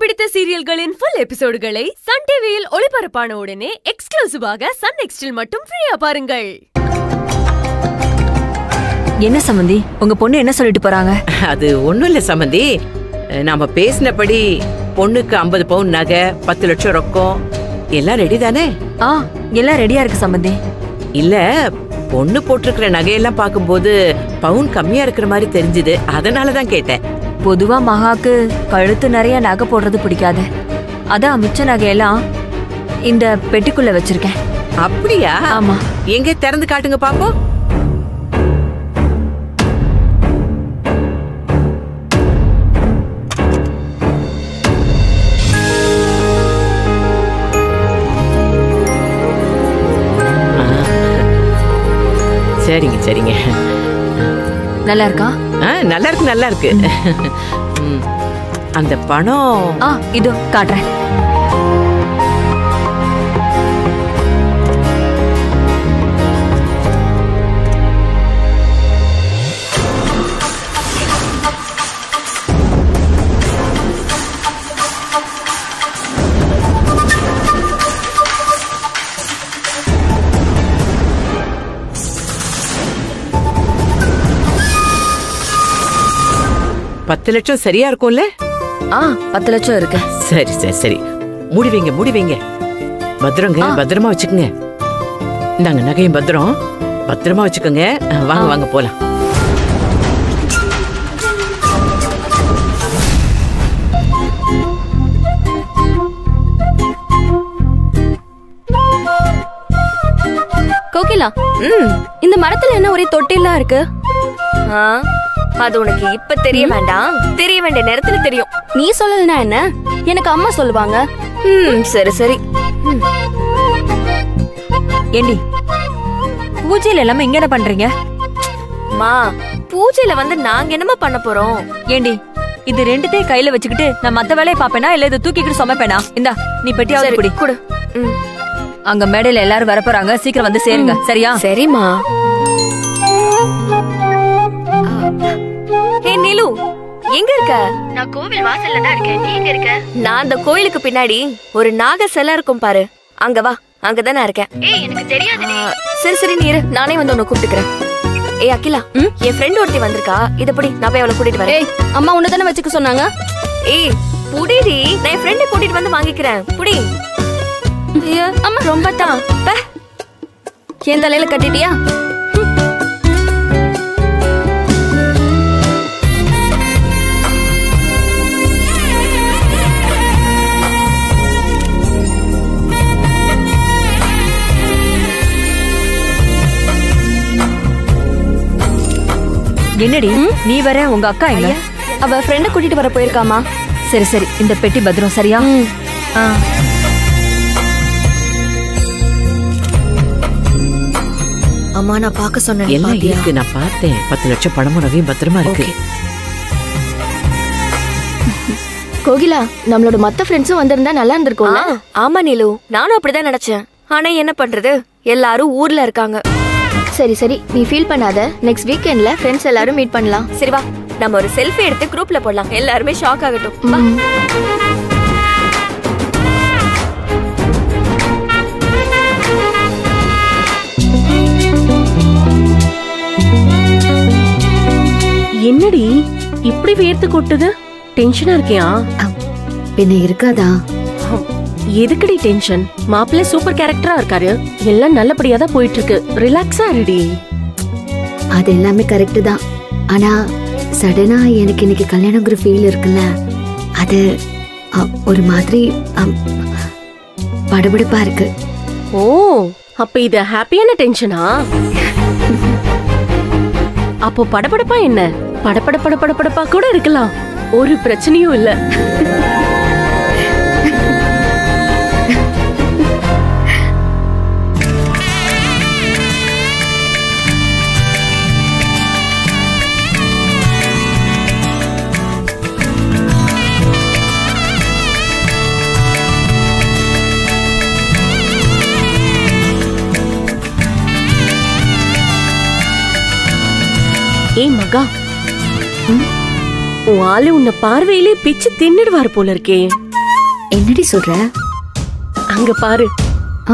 பிடித்த சீரியல்களின் full எபிசோடுகளை Sun டிவியில் ஒளிபரப்பான உடனே எக்ஸ்க்ளூசிவாக சன் நெக்ஸ்டில் மட்டும் ஃப்ரீயா பாருங்கள் என்ன சம்மந்தி உங்க பொண்ணு என்ன சொல்லிட்டு போறாங்க அது ஒண்ணும் இல்ல சம்மந்தி நாம பேசினபடி பொண்ணுக்கு ஐம்பது பவுன் நகை பத்து லட்சம் ரொக்கம் எல்லாம் ரெடி தானே ஆ எல்லாம் ரெடியா இருக்கு சம்மந்தி இல்ல பொண்ணு போட்டிருக்கிற நகையெல்லாம் பார்க்கும்போது பவுன் கம்மியா இருக்கிற மாதிரி தெரிஞ்சுது அதனால தான் கேட்டேன் பொதுவா மகாக்கு கழுத்து நிறைய நகை போடுறது பிடிக்காது அதான் மிச்ச நகையெல்லாம் இந்த பெட்டிக்குள்ள வச்சிருக்கேன் அப்படியா ஆமா எங்க திறந்து காட்டுங்க பாப்போம் ஆ. சரிங்க சரிங்க நல்லா இருக்கா ஆ, நல்லா இருக்கு நல்லா இருக்கு ம். அந்த பணம் ஆ இதோ காட்டுறேன் பத்து லட்சம் சரியா இருக்கும்ல ஆ பத்து லட்சம் இருக்கு சரி சரி சரி மூடி வைங்க மூடி வைங்க பத்திரங்க ஆ. பத்திரமா வச்சுக்கோங்க இந்தாங்க நகையும் பத்திரம் பத்திரமா வச்சுக்கோங்க அஹ், வாங்க ஆ. வாங்க போலாம் கோகிலா ம் இந்த மரத்துல என்ன ஒரே தொட்டிலாம் இருக்கு ஆ, அது உனக்கு இப்ப தெரிய வேண்டாம் தெரிய வேண்டிய நேரத்துல தெரியும் நீ சொல்லலனா என்ன எனக்கு அம்மா சொல்லுவாங்க ம் சரி சரி ஏண்டி பூஜையில எல்லாமே இங்க என்ன பண்றீங்க மா பூஜையில வந்து நாங்க என்னமா பண்ண போறோம் ஏண்டி இது ரெண்டுத்தையும் கையில வச்சுக்கிட்டு நான் மத்த வேலையை பாப்பேனா இல்ல இதை தூக்கிக்கிட்டு சமைப்பேனா இந்தா நீ பெட்டியாவது சரி குடி குடு ம் அங்க மேடையில எல்லாரும் வரப்போறாங்க சீக்கிரம் வந்து சேருங்க சரியா சரிம்மா ஹே நீலு எங்க இருக்க நான் கோவில் வாசல்ல தான் இருக்கேன் நீ எங்க இருக்க நான் அந்த கோயிலுக்கு பின்னாடி ஒரு நாக சிலை இருக்கும் பாரு அங்க வா அங்கதான் இருக்கேன் ஏய் எனக்கு தெரியாது ஆ, சரி சரி நீ இரு நானே வந்து உன்னை கூப்பிட்டுக்கிறேன் ஏய் அகிலா என் ஃப்ரெண்ட் ஒருத்தி வந்திருக்கா இத படி நான் போய் அவளை கூட்டிட்டு வரேன் ஏய் அம்மா உன்னை தானே வச்சுக்க சொன்னாங்க ஏய் புடிடி நான் என் ஃப்ரெண்டை கூட்டிட்டு வந்து வாங்கிக்கிறேன் புடி ஐயோ அம்மா ரொம்ப தான் பே. என் தலையில கட்டிட்டியா என்னடி நீ வர உங்க அக்கா எங்க அவ ஃப்ரெண்ட கூட்டிட்டு வர போயிருக்காமா சரி சரி இந்த பெட்டி பத்திரம் சரியா ஆ. அம்மா நான் பார்க்க சொன்னேன் எல்லாம் இருக்கு நான் பார்த்தேன் பத்து லட்சம் பணமும் நகையும் பத்திரமா இருக்கு கோகிலா நம்மளோட மத்த ஃப்ரெண்ட்ஸும் வந்திருந்தா நல்லா இருந்திருக்கும்ல ஆமா நீலு நானும் அப்படிதான் நினைச்சேன் ஆனா என்ன பண்றது எல்லாரும் ஊர்ல இருக்காங்க சரி சரி நீ ஃபீல் பண்ணாத நெக்ஸ்ட் வீக்கெண்ட்ல ஃப்ரெண்ட்ஸ் எல்லாரும் மீட் பண்ணலாம் சரி வா நம்ம ஒரு செல்ஃபி எடுத்து குரூப்ல போடலாம் எல்லாருமே ஷாக் ஆகட்டும் வா. என்னடி இப்படி வேர்த்து கொட்டுது டென்ஷனா இருக்கியா பின்ன இருக்காதா எதுக்குடி டென்ஷன் மாப்பிள்ளை சூப்பர் கேரக்டரா இருக்காரு எல்லாம் நல்லபடியா தான் போயிட்டு இருக்கு ரிலாக்ஸா இருடி அது எல்லாமே கரெக்ட் தான் ஆனா சடனா எனக்கு இன்னைக்கு கல்யாணங்கிற ஃபீல் இருக்குல்ல அது அ, ஒரு மாதிரி அம், படபடப்பா இருக்கு ஓ அப்ப இது ஹாப்பியான டென்ஷனா அப்போ படபடப்பா என்ன படபட படபடப்படப்பா கூட இருக்கலாம் ஒரு பிரச்சனையும் இல்ல ஏய் மகா ம், உன் ஆளு உன்னை பார்வையிலே பிச்சு தின்னுடுவாரு போல இருக்கே என்னடி சொல்ற அங்க பாரு ஆ?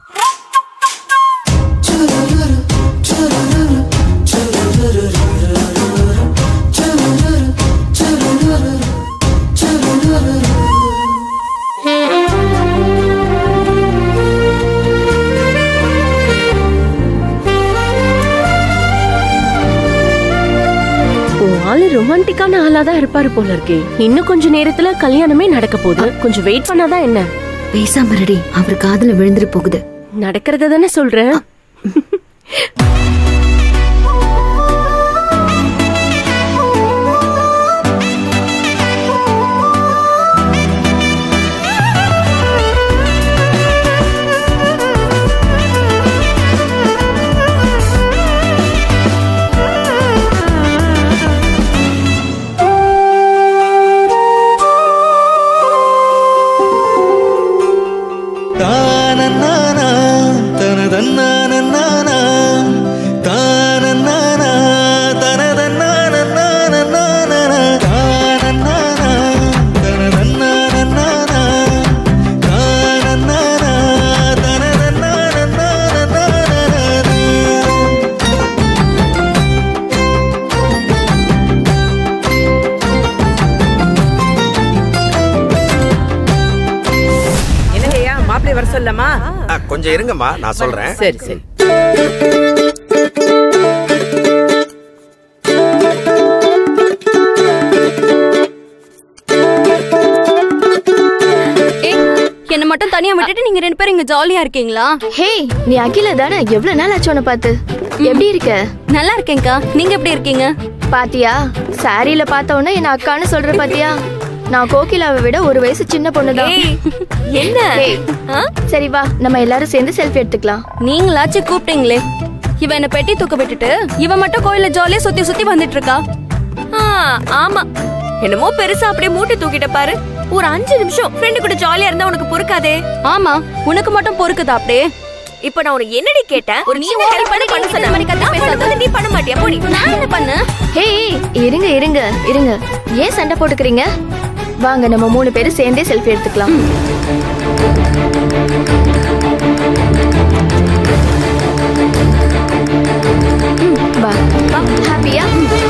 உன் ஆளு ரொமான்டிக்கான ஆளா தான் இருப்பாரு போல இருக்கே இன்னும் கொஞ்ச நேரத்துல கல்யாணமே நடக்க போகுது கொஞ்சம் வெயிட் பண்ணாதான் என்ன பேசாம இருடி அவர் காதுல விழுந்துட்டு போகுது நடக்கிறத தானே சொல்றேன் தானநானா, தனதன்னானநானா, தானநானா, தனதன்னானநானநானா, தானநானா, தனதன்னானநானா, தானநானா, தனதன்னானநானநானா. என்னங்கய்யா மாப்பிள்ளை வர சொல்லலாமா ஆ, கொஞ்சம் இருங்கம்மா நான் சொல்றேன் சரி சரி என்ன மட்டும் தனியா விட்டுட்டு நீங்க ரெண்டு பேரும் இங்க ஜாலியா இருக்கீங்களா ஹே நீ அகில தானே எவ்வளவு நாள் ஆச்சு உன்னை பார்த்து எப்படி இருக்க நல்லா இருக்கேன்க்கா நீங்க எப்படி இருக்கீங்க பாத்தியா சாரியில பார்த்த உடனே என்ன அக்கான்னு சொல்ற பாத்தியா நான் கோகிலாவை விட ஒரு வயசு சின்ன பொண்ணுதான் என்ன ஏய், சரி வா நம்ம எல்லாரும் சேர்ந்து செல்ஃபி எடுத்துக்கலாம் நீங்களாச்சும் கூப்பிட்டீங்களே இவ என்ன பெட்டி தூக்க விட்டுட்டு இவ மட்டும் கோயில ஜாலியா சுத்தி சுத்தி வந்துட்டு இருக்கா ஆ, ஆமா என்னமோ பெருசா அப்படியே மூட்டை தூக்கிட்ட பாரு ஒரு அஞ்சு நிமிஷம் ஃப்ரெண்டு கூட ஜாலியா இருந்தா உனக்கு பொறுக்காதே ஆமா உனக்கு மட்டும் பொறுக்குதா அப்படியே இப்ப நான் உனக்கு என்னடி கேட்டேன் ஒரு நீ சின்ன ஒரு ஹெல்ப் பண்ணி பண்ண இந்த சொன்ன மாதிரி கத்தி நான் பேசாத. பண்ணும்போது நீ பண்ண மாட்டியா போடி நான் என்ன பண்ண ஹே இருங்க இருங்க இருங்க ஏன் சண்டை போட்டுக்கிறீங்க வாங்க நம்ம மூணு பேரும் சேர்ந்தே செல்ஃபி எடுத்துக்கலாம் ம், வா வா ஹாப்பியா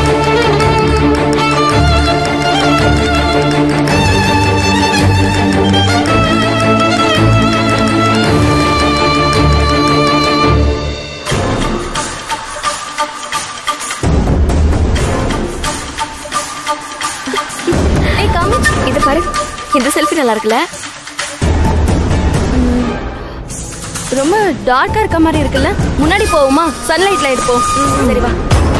ஏய் காமி இது பாரு இந்த செல்ஃபி நல்லா இருக்குல்ல ரொம்ப டார்க்கா இருக்க மாதிரி இருக்குல்ல முன்னாடி போவோமா சன்லைட்ல எடுப்போம் சரி வா